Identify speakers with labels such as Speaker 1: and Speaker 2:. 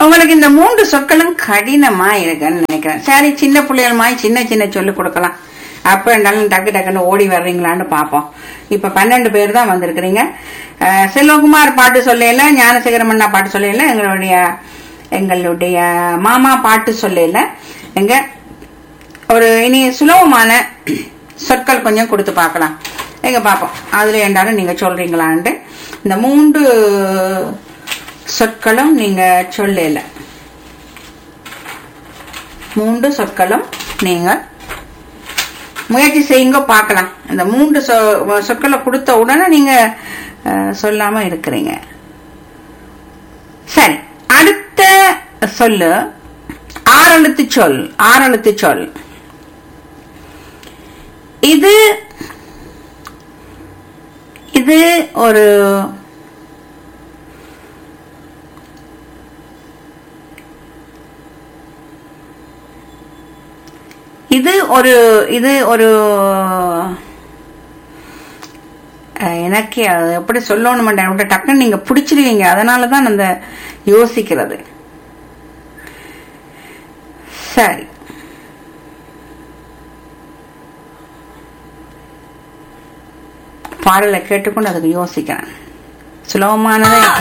Speaker 1: உங்களுக்கு இந்த மூன்று சொற்களும் கடினமா இருக்குன்னு நினைக்கிறேன் சரி சின்ன பிள்ளைகள் மாதிரி சின்ன சின்ன சொல்லு கொடுக்கலாம் அப்ப இருந்தாலும் டக்கு டக்குன்னு ஓடி வர்றீங்களான்னு பாப்போம் இப்ப பன்னெண்டு பேர் தான் வந்திருக்கிறீங்க அஹ், செல்வகுமார் பாட்டு சொல்லல ஞானசேகரம் அண்ணா பாட்டு சொல்லல எங்களுடைய எங்களுடைய மாமா பாட்டு சொல்லல எங்க ஒரு இனி சுலபமான சொற்கள் கொஞ்சம் கொடுத்து பார்க்கலாம் எங்க பாப்போம் அதுல என்றாலும் நீங்க சொல்றீங்களான்ட்டு இந்த மூன்று சொற்களும் நீங்க சொல்லல மூன்று சொற்களும் நீங்க முயற்சி செய்யுங்க பார்க்கலாம் இந்த மூன்று சொ- சொற்களை கொடுத்த உடனே நீங்க அஹ், சொல்லாம இருக்கிறீங்க சரி அடுத்த சொல்லு ஆறெழுத்து சொல் ஆறெழுத்து சொல் இது இது ஒரு இது ஒரு இது ஒரு அஹ், எனக்கு அது எப்படி சொல்லணும் மாட்டேன் டக்குன்னு நீங்க பிடிச்சிருவீங்க அதனால தான் அந்த யோசிக்கிறது சரி பாடலை கேட்டுக்கொண்டு அதுக்கு யோசிக்கிறேன் சுலபமானதை